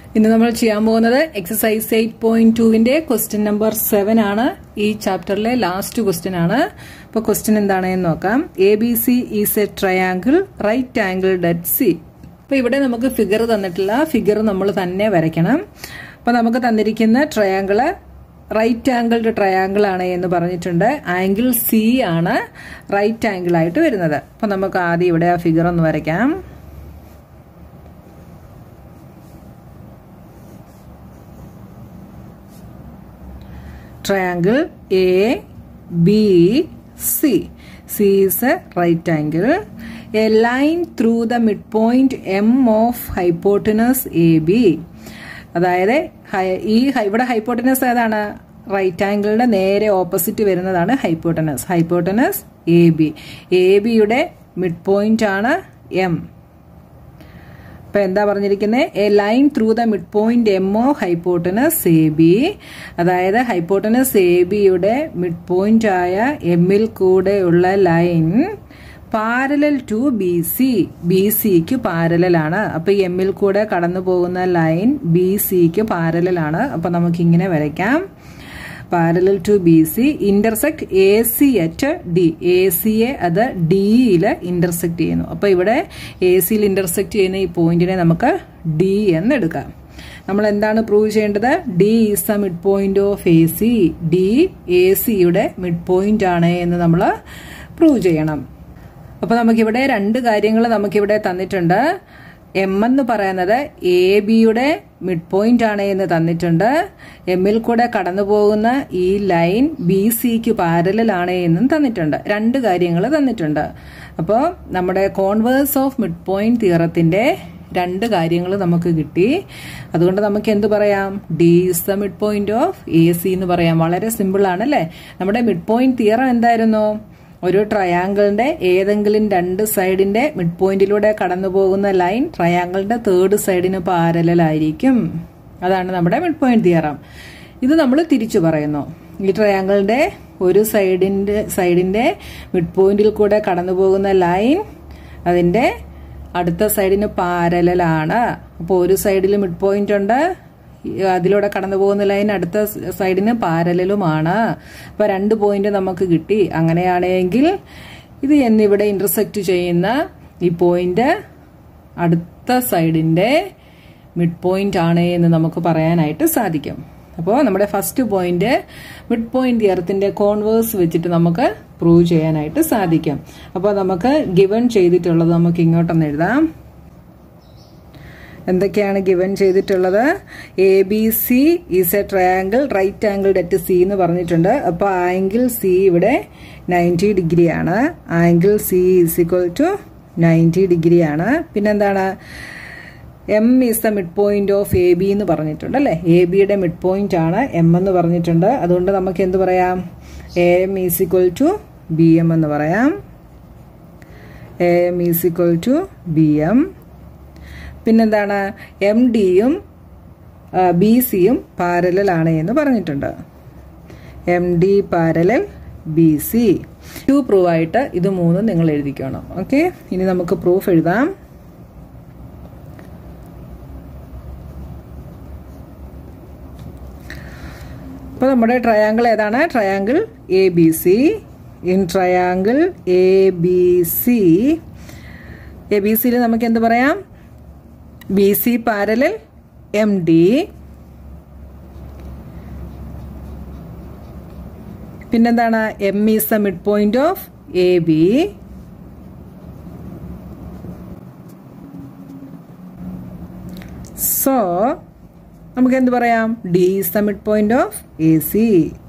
ഇന്ന് നമ്മൾ ചെയ്യാൻ പോകുന്നത് എക്സസൈസ് എയ്റ്റ് പോയിന്റ് ടുവിന്റെ ക്വസ്റ്റ്യൻ നമ്പർ സെവൻ ആണ് ഈ ചാപ്റ്ററിലെ ലാസ്റ്റ് ക്വസ്റ്റ്യൻ ആണ് അപ്പോൾ ക്വസ്റ്റ്യൻ എന്താണെന്ന് നോക്കാം A B C is a triangle right angled at C അപ്പോൾ ഇവിടെ നമുക്ക് ഫിഗർ തന്നിട്ടില്ല ഫിഗർ നമ്മൾ തന്നെ വരയ്ക്കണം അപ്പോൾ നമുക്ക് തന്നിരിക്കുന്ന ട്രയാങ്കിള് റൈറ്റ് ആംഗിൾഡ് ട്രയാങ്കിൾ ആണ് എന്ന് പറഞ്ഞിട്ടുണ്ട് ആംഗിൾ സി ആണ് റൈറ്റ് ആംഗിൾ ആയിട്ട് വരുന്നത് അപ്പോൾ നമുക്ക് ആദ്യം ഇവിടെ ആ ഫിഗർ ഒന്ന് വരയ്ക്കാം triangle A, B, C. C is a right angle. A line through the midpoint M of hypotenuse AB. അതായത് ഈ ഇവിടെ ഹൈപ്പോട്ടനസ് ഏതാണ് റൈറ്റ് ആംഗിളിന്റെ നേരെ ഓപ്പോസിറ്റ് വരുന്നതാണ് hypotenuse hypotenuse A B A ബിയുടെ മിഡ് പോയിന്റ് ആണ് എം ഇപ്പൊ എന്താ പറഞ്ഞിരിക്കുന്നത് a line through the mid point M of hypotenuse A B അതായത് ഹൈപ്പോട്ടനസ് എ ബിയുടെ മിഡ് പോയിന്റ് ആയ എമ്മിൽ കൂടെയുള്ള line parallel to B C B സിക്ക് പാരലാണ് അപ്പൊ എമ്മിൽ കൂടെ കടന്നു പോകുന്ന ലൈൻ ബി സിക്ക് പാരലാണ് അപ്പൊ നമുക്ക് ഇങ്ങനെ വരയ്ക്കാം parallel to B C intersect A C at D A സിയെ അത് ഡിയിൽ ഇന്റർസെക്ട് ചെയ്യുന്നു അപ്പൊ ഇവിടെ എ സിയിൽ ഇന്റർസെക്ട് ചെയ്യുന്ന ഈ പോയിന്റിനെ നമുക്ക് ഡി എന്ന് എടുക്കാം നമ്മൾ എന്താണ് പ്രൂവ് ചെയ്യേണ്ടത് D is the mid point of A C D A സിയുടെ മിഡ് പോയിന്റ് ആണ് എന്ന് നമ്മൾ പ്രൂവ് ചെയ്യണം അപ്പൊ നമുക്കിവിടെ രണ്ട് കാര്യങ്ങൾ നമുക്കിവിടെ തന്നിട്ടുണ്ട് എം എന്ന് പറയുന്നത് എ ബിയുടെ മിഡ് പോയിന്റ് ആണ് എന്ന് തന്നിട്ടുണ്ട് എമ്മിൽ കൂടെ കടന്നു പോകുന്ന ഈ ലൈൻ ബി സിക്ക് പാരലാണ് എന്നും തന്നിട്ടുണ്ട് രണ്ട് കാര്യങ്ങൾ തന്നിട്ടുണ്ട് അപ്പോൾ നമ്മുടെ കോൺവേഴ്സ് ഓഫ് മിഡ് പോയിന്റ് തിയറത്തിന്റെ രണ്ട് കാര്യങ്ങൾ നമുക്ക് കിട്ടി അതുകൊണ്ട് നമുക്ക് എന്ത് പറയാം D is the mid point of A C എന്ന് പറയാം വളരെ സിമ്പിൾ ആണ് അല്ലേ നമ്മുടെ മിഡ് പോയിന്റ് തിയറം എന്തായിരുന്നു ഒരു ട്രയാങ്കിളിന്റെ ഏതെങ്കിലും രണ്ട് സൈഡിന്റെ മിഡ് പോയിന്റിലൂടെ കടന്നു പോകുന്ന ലൈൻ ട്രയാങ്കിളിന്റെ തേർഡ് സൈഡിന് പാരലായിരിക്കും അതാണ് നമ്മുടെ മിഡ് പോയിന്റ് തിയറം ഇത് നമ്മൾ തിരിച്ചു പറയുന്നു ഈ ട്രയാങ്കിളിന്റെ ഒരു സൈഡിന്റെ സൈഡിന്റെ മിഡ് പോയിന്റിൽ കൂടെ കടന്നു പോകുന്ന ലൈൻ അതിന്റെ അടുത്ത സൈഡിന് പാരലാണ് അപ്പോൾ ഒരു സൈഡിൽ മിഡ് പോയിന്റ് ഉണ്ട് അതിലൂടെ കടന്നു പോകുന്ന ലൈൻ അടുത്ത സൈഡിന് പാരലലുമാണ് അപ്പൊ രണ്ട് പോയിന്റ് നമുക്ക് കിട്ടി അങ്ങനെയാണെങ്കിൽ ഇത് എന്നിവിടെ ഇന്റർസെക്ട് ചെയ്യുന്ന ഈ പോയിന്റ് അടുത്ത സൈഡിന്റെ മിഡ് പോയിന്റ് ആണ് എന്ന് നമുക്ക് പറയാനായിട്ട് സാധിക്കും അപ്പോൾ നമ്മുടെ ഫസ്റ്റ് പോയിന്റ് മിഡ് പോയിന്റ് തിയറത്തിന്റെ കോൺവേഴ്സ് വെച്ചിട്ട് നമുക്ക് പ്രൂവ് ചെയ്യാനായിട്ട് സാധിക്കും അപ്പോൾ നമുക്ക് ഗിവൺ ചെയ്തിട്ടുള്ളത് നമുക്ക് ഇങ്ങോട്ടൊന്ന് എഴുതാം എന്തൊക്കെയാണ് ഗിവൻ ചെയ്തിട്ടുള്ളത് A B C is a triangle right angled at C എന്ന് പറഞ്ഞിട്ടുണ്ട് അപ്പോൾ ആംഗിൾ സി ഇവിടെ നയൻറ്റി ഡിഗ്രി ആണ് angle C is equal to ninety degree ആണ് പിന്നെന്താണ് M is the mid point of A B എന്ന് പറഞ്ഞിട്ടുണ്ട് അല്ലേ എ ബിയുടെ മിഡ് പോയിന്റ് ആണ് എം എന്ന് പറഞ്ഞിട്ടുണ്ട് അതുകൊണ്ട് നമുക്ക് എന്ത് പറയാം A M is equal to B M എന്ന് പറയാം A M is equal to B M പിന്നെന്താണ് എം ഡിയും ബി സിയും പാരലാണ് എന്ന് പറഞ്ഞിട്ടുണ്ട് M D parallel B C to prove ആയിട്ട് ഇത് മൂന്നും നിങ്ങൾ എഴുതിക്കണം ഓക്കെ ഇനി നമുക്ക് പ്രൂഫ് എഴുതാം അപ്പോൾ നമ്മുടെ ട്രയാങ്കിൾ ഏതാണ് triangle A B C in triangle A B C A B സിയിൽ നമുക്ക് എന്ത് പറയാം B C parallel M D പിന്നെന്താണ് M is the mid point of A B so നമുക്ക് എന്ത് പറയാം D is the mid point of A C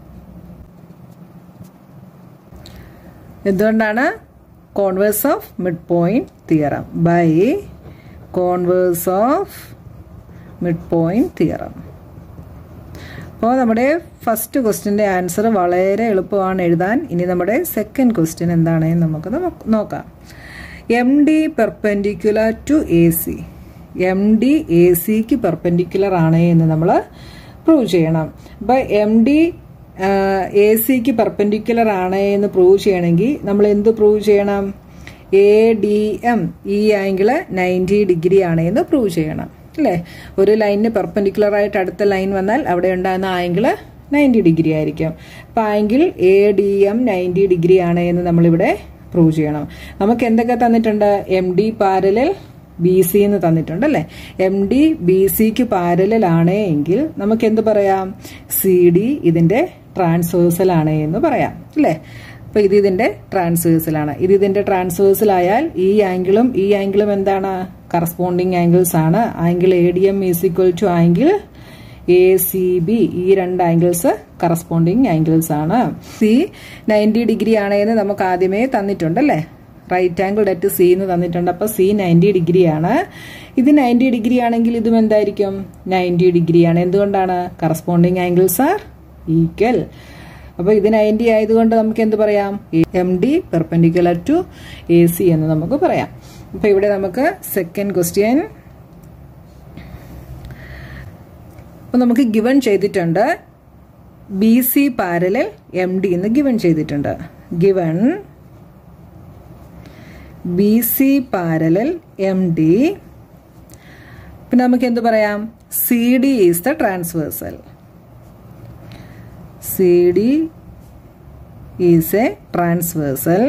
എന്തുകൊണ്ടാണ് converse of mid point theorem by converse of mid point theorem അപ്പോൾ നമ്മുടെ first ക്വസ്റ്റിൻ്റെ answer വളരെ എളുപ്പമാണ് എഴുതാൻ ഇനി നമ്മുടെ സെക്കൻഡ് ക്വസ്റ്റ്യൻ എന്താണെന്ന് നമുക്ക് നോക്കാം M D perpendicular to A C M D A സിക്ക് പെർപെൻഡിക്കുലർ ആണ് എന്ന് നമ്മൾ പ്രൂവ് ചെയ്യണം അപ്പോൾ എം ഡി എ സിക്ക് പെർപെൻഡിക്കുലർ ആണ് എന്ന് പ്രൂവ് ചെയ്യണമെങ്കിൽ നമ്മൾ എന്ത് പ്രൂവ് ചെയ്യണം എ ഡി എം ഈ ആംഗിള് നയൻറ്റി ഡിഗ്രി ആണ് എന്ന് പ്രൂവ് ചെയ്യണം അല്ലേ ഒരു ലൈനിന് പെർപെൻഡിക്കുലർ ആയിട്ട് അടുത്ത ലൈൻ വന്നാൽ അവിടെ ഉണ്ടാകുന്ന ആംഗിള് നയൻറ്റി ഡിഗ്രി ആയിരിക്കും അപ്പം angle A D M ninety degree ആണ് എന്ന് നമ്മളിവിടെ പ്രൂവ് ചെയ്യണം നമുക്ക് എന്തൊക്കെ തന്നിട്ടുണ്ട് M D parallel B C എന്ന് തന്നിട്ടുണ്ട് അല്ലേ എം ഡി ബി സിക്ക് പാരലൽ ആണ് എങ്കിൽ നമുക്ക് എന്ത് പറയാം സി ഡി ഇതിന്റെ ട്രാൻസ്വേഴ്സൽ ആണ് എന്ന് പറയാം അല്ലേ അപ്പൊ ഇത് ഇതിന്റെ ട്രാൻസ്വേഴ്സൽ ആണ് ഇത് ഇതിന്റെ ട്രാൻസ്വേഴ്സൽ ആയാൽ ഈ ആംഗിളും ഈ ആംഗിളും എന്താണ് കറസ്പോണ്ടിങ് ആംഗിൾസ് ആണ് angle A D M is equal to angle A C B ഈ രണ്ട് ആംഗിൾസ് കറസ്പോണ്ടിങ് ആംഗിൾസ് ആണ് സി നയൻറ്റി ഡിഗ്രി ആണ് എന്ന് നമുക്ക് ആദ്യമേ തന്നിട്ടുണ്ട് അല്ലേ റൈറ്റ് ആംഗിൾ ഡെറ്റ് സി എന്ന് തന്നിട്ടുണ്ട് അപ്പൊ സി നയൻറ്റി ഡിഗ്രി ആണ് ഇത് നയൻറ്റി ഡിഗ്രി ആണെങ്കിൽ ഇതും എന്തായിരിക്കും നയൻറ്റി ഡിഗ്രി ആണ് എന്തുകൊണ്ടാണ് കറസ്പോണ്ടിങ് ആംഗിൾസ് ആർ ഈക്വൽ അപ്പോൾ ഇത് നയൻറ്റി ആയതുകൊണ്ട് നമുക്ക് എന്ത് പറയാം M D perpendicular to A C എന്ന് നമുക്ക് പറയാം അപ്പോൾ ഇവിടെ നമുക്ക് സെക്കൻഡ് ക്വസ്റ്റ്യൻ അപ്പോൾ നമുക്ക് ഗിവൺ ചെയ്തിട്ടുണ്ട് B C parallel M D എന്ന് ഗിവൺ ചെയ്തിട്ടുണ്ട് given B C parallel M D പിന്നെ നമുക്ക് എന്ത് പറയാം C D is the transversal C D is a transversal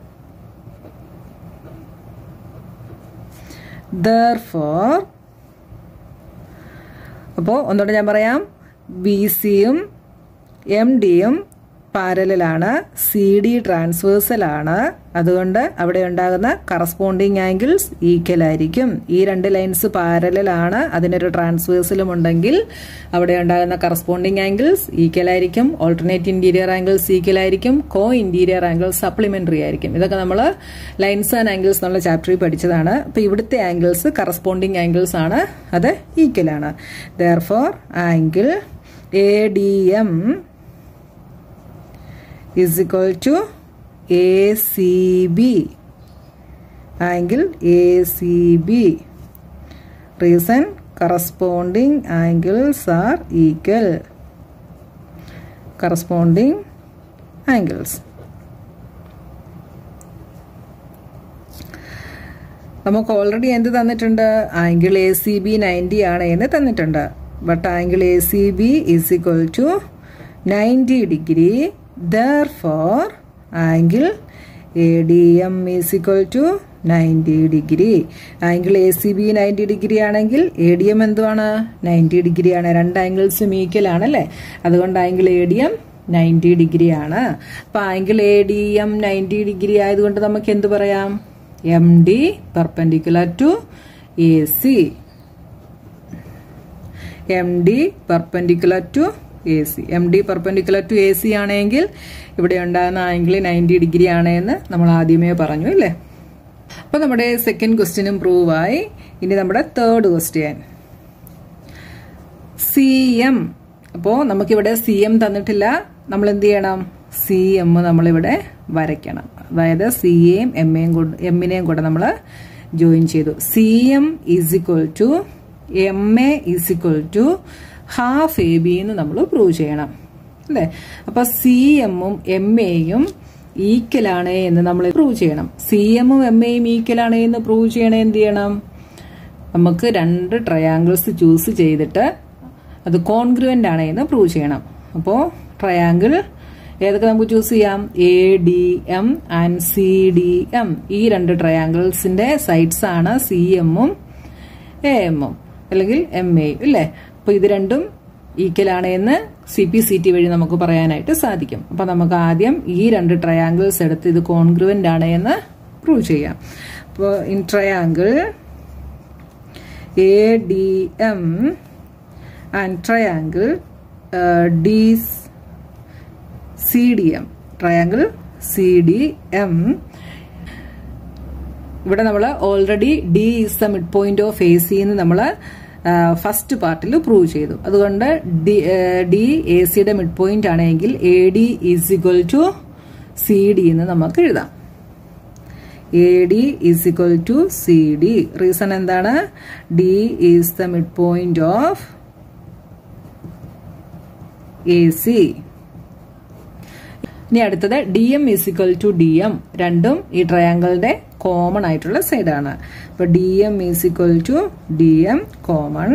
therefore അപ്പോൾ ഒന്നുകൂടെ ഞാൻ പറയാം ബി സിയും എം ഡിയും പാരലാണ് സി ഡി ട്രാൻസ്വേഴ്സലാണ് അതുകൊണ്ട് അവിടെ ഉണ്ടാകുന്ന കറസ്പോണ്ടിങ് ആംഗിൾസ് ഈക്വൽ ആയിരിക്കും ഈ രണ്ട് ലൈൻസ് പാരലാണ് അതിനൊരു ട്രാൻസ്വേഴ്സലും ഉണ്ടെങ്കിൽ അവിടെ ഉണ്ടാകുന്ന കറസ്പോണ്ടിങ് ആംഗിൾസ് ഈക്വൽ ആയിരിക്കും ഓൾട്ടർനേറ്റ് ഇന്റീരിയർ ആംഗിൾസ് ഈക്വൽ ആയിരിക്കും കോ ഇന്റീരിയർ ആംഗിൾസ് സപ്ലിമെന്ററി ആയിരിക്കും ഇതൊക്കെ നമ്മൾ ലൈൻസ് ആൻഡ് ആംഗിൾസ് എന്നുള്ള ചാപ്റ്ററിൽ പഠിച്ചതാണ് അപ്പോൾ ഇവിടുത്തെ ആംഗിൾസ് കറസ്പോണ്ടിങ് ആംഗിൾസ് ആണ് അത് ഈക്വൽ ആണ് therefore angle A D M is equal to ACB angle ACB reason corresponding angles are equal corresponding angles നമുക്ക് ഓൾറെഡി എന്ത് തന്നിട്ടുണ്ട് angle A C B ninety ആണ് എന്ന് തന്നിട്ടുണ്ട് but angle A C B is equal to ninety degree therefore angle ADM is equal to 90 degree angle A C B ninety degree ആണെങ്കിൽ A D M എന്തുവാണ് ninety degree ആണ് രണ്ട് ആംഗിൾസും equal ആണല്ലേ അതുകൊണ്ട് angle A D M ninety degree ആണ് അപ്പൊ angle A D M ninety degree ആയതുകൊണ്ട് നമുക്ക് എന്ത് പറയാം M D perpendicular to A C M D perpendicular to A C M D perpendicular to A C ആണെങ്കിൽ ഇവിടെ ഉണ്ടാകുന്ന ആംഗിൾ നയൻറ്റി ഡിഗ്രി ആണ് എന്ന് നമ്മൾ ആദ്യമേ പറഞ്ഞു അല്ലേ അപ്പൊ നമ്മുടെ സെക്കൻഡ് ക്വസ്റ്റ്യനും പ്രൂവ് ആയി ഇനി നമ്മുടെ തേർഡ് ക്വസ്റ്റ്യൻ സി എം അപ്പോൾ നമുക്കിവിടെ സി എം തന്നിട്ടില്ല നമ്മൾ എന്ത് ചെയ്യണം സി എം നമ്മളിവിടെ വരയ്ക്കണം അതായത് സി എയും എം എയും കൂടെ എമ്മിനെയും കൂടെ നമ്മൾ ജോയിൻ ചെയ്തു C M is equal to M A is equal to half A B എന്ന് നമ്മൾ പ്രൂവ് ചെയ്യണം അല്ലേ അപ്പൊ സി എമ്മും എം എയും ഈക്വൽ ആണ് എന്ന് നമ്മൾ പ്രൂവ് ചെയ്യണം സി എമ്മും എം എയും ഈക്വൽ ആണ് എന്ന് പ്രൂവ് ചെയ്യണേ എന്ത് ചെയ്യണം നമുക്ക് രണ്ട് ട്രയാങ്കിൾസ് ചൂസ് ചെയ്തിട്ട് അത് കോൺഗ്രുവൻ്റ് ആണ് എന്ന് പ്രൂവ് ചെയ്യണം അപ്പോൾ ട്രയാങ്കിൾ ഏതൊക്കെ നമുക്ക് ചൂസ് ചെയ്യാം A D M and C D M ഈ രണ്ട് ട്രയാങ്കിൾസിന്റെ സൈഡ്സ് ആണ് സി എമ്മും എ എമ്മും അല്ലെങ്കിൽ എം എയും ഇല്ലേ അപ്പൊ ഇത് രണ്ടും ഈക്വൽ ആണ് എന്ന് സി പി സി ടി വഴി നമുക്ക് പറയാനായിട്ട് സാധിക്കും അപ്പൊ നമുക്ക് ആദ്യം ഈ രണ്ട് ട്രയാങ്കിൾസ് എടുത്ത് ഇത് കോൺഗ്രുവൻ്റ് ആണ് എന്ന് പ്രൂവ് ചെയ്യാം അപ്പോൾ in triangle A D M and triangle D C D M triangle C D M ഇവിടെ നമ്മൾ already D is the mid point of A C എന്ന് നമ്മൾ ഫസ്റ്റ് പാർട്ടിൽ പ്രൂവ് ചെയ്തു അതുകൊണ്ട് ഡി ഡി എ സിയുടെ മിഡ് പോയിന്റ് ആണെങ്കിൽ A D is equal to C D എന്ന് നമുക്ക് എഴുതാം A D is equal to C D reason എന്താണ് D is the mid point of A C ഇനി അടുത്തത് D M is equal to D M രണ്ടും ഈ ട്രയാങ്കിളിന്റെ കോമൺ ആയിട്ടുള്ള സൈഡാണ് അപ്പോൾ D M is equal to D M common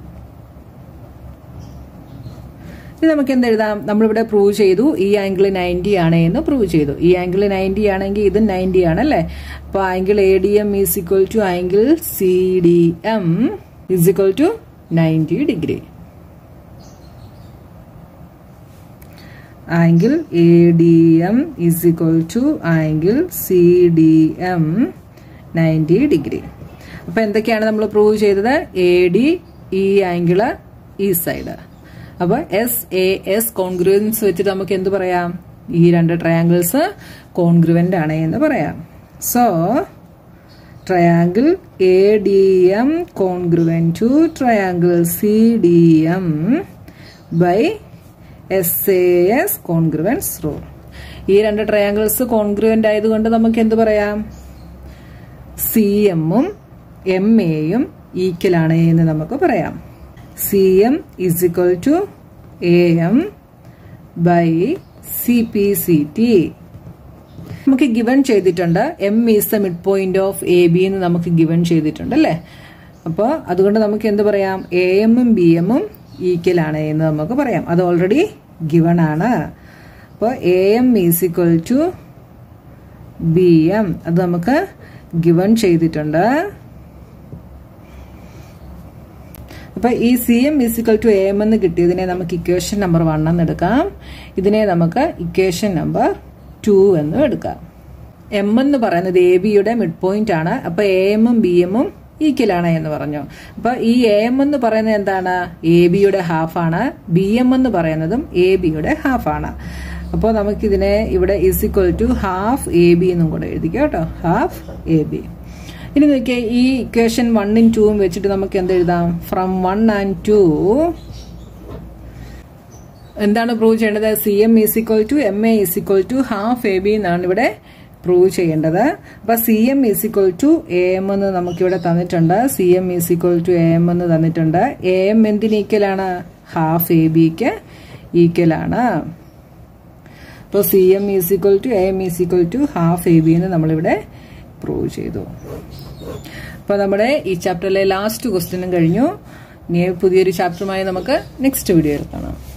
ഇത് നമുക്ക് എന്ത് എഴുതാം നമ്മളിവിടെ പ്രൂവ് ചെയ്തു ഈ ആംഗിൾ നയൻറ്റി ആണ് എന്ന് പ്രൂവ് ചെയ്തു ഈ ആംഗിൾ നയൻറ്റി ആണെങ്കിൽ ഇത് നയൻറ്റി ആണ് അല്ലേ അപ്പൊ angle A D M is equal to angle C D M is equal to ninety degree angle A D M is equal to angle C D M ninety degree അപ്പൊ എന്തൊക്കെയാണ് നമ്മൾ prove ചെയ്തത് A D ഈ angle ഈ side അപ്പൊ S A S congruence വെച്ചിട്ട് നമുക്ക് എന്ത് പറയാം ഈ രണ്ട് ട്രയാങ്കിൾസ് കോൺഗ്രുവന്റ് ആണ് എന്ന് പറയാം so triangle A D M congruent to triangle C D M by S A S congruence rule ഈ രണ്ട് ട്രയാങ്കിൾസ് കോൺഗ്രുവന്റ് ആയതുകൊണ്ട് നമുക്ക് എന്ത് പറയാം സി എമ്മും എം എയും ഈക്വലാണ് എന്ന് നമുക്ക് പറയാം C M is equal to A M by C P C T നമുക്ക് ഗിവൺ ചെയ്തിട്ടുണ്ട് M is the mid point of A B എന്ന് നമുക്ക് ഗിവൺ ചെയ്തിട്ടുണ്ട് അല്ലേ അപ്പോൾ അതുകൊണ്ട് നമുക്ക് എന്ത് പറയാം എ എമ്മും ബി എമ്മും ഈക്വൽ ആണ് എന്ന് നമുക്ക് പറയാം അത് ഓൾറെഡി ഗിവൺ ആണ് അപ്പോൾ A M is equal to B M അത് നമുക്ക് ഗിവൺ ചെയ്തിട്ടുണ്ട് അപ്പൊ ഈ C M is equal to A M എന്ന് കിട്ടിയതിനെ നമുക്ക് ഇക്വേഷൻ നമ്പർ വൺ എന്ന് എടുക്കാം ഇതിനെ നമുക്ക് ഇക്വേഷൻ നമ്പർ ടു എന്ന് എടുക്കാം എം എന്ന് പറയുന്നത് എ ബിയുടെ മിഡ് പോയിന്റ് ആണ് അപ്പൊ എ എമ്മും ബി എമ്മും ഈക്വലാണ് എന്ന് പറഞ്ഞു അപ്പൊ ഈ എ എം എന്ന് പറയുന്നത് എന്താണ് എ ബിയുടെ ഹാഫ് ആണ് ബി എം എന്ന് പറയുന്നതും എ ബിയുടെ ഹാഫ് ആണ് അപ്പോൾ നമുക്കിതിനെ ഇവിടെ is equal to half A B എന്നും കൂടെ എഴുതിക്കാം കേട്ടോ ഹാഫ് എ ബി ഇനി നോക്കിയാൽ ഈ ഇക്വേഷൻ വണ്ണും ടൂവും വെച്ചിട്ട് നമുക്ക് എന്ത് എഴുതാം ഫ്രം വൺ ആൻഡ് ടു എന്താണ് പ്രൂവ് ചെയ്യേണ്ടത് C M is equal to M A is equal to half A B എന്നാണ് ഇവിടെ പ്രൂവ് ചെയ്യേണ്ടത് അപ്പൊ C M is equal to A M എന്ന് നമുക്കിവിടെ തന്നിട്ടുണ്ട് C M is equal to A M എന്ന് തന്നിട്ടുണ്ട് എ എം എന്തിന് ഈക്വലാണ് ഹാഫ് എ ബിക്ക് ഈക്വലാണ് അപ്പോൾ C M is equal to A M is equal to half A B എന്ന് നമ്മളിവിടെ പ്രൂവ് ചെയ്തു അപ്പോൾ നമ്മുടെ ഈ ചാപ്റ്ററിലെ ലാസ്റ്റ് ക്വസ്റ്റ്യനും കഴിഞ്ഞു ഇനി പുതിയൊരു ചാപ്റ്ററുമായി നമുക്ക് നെക്സ്റ്റ് വീഡിയോയിൽ കാണാം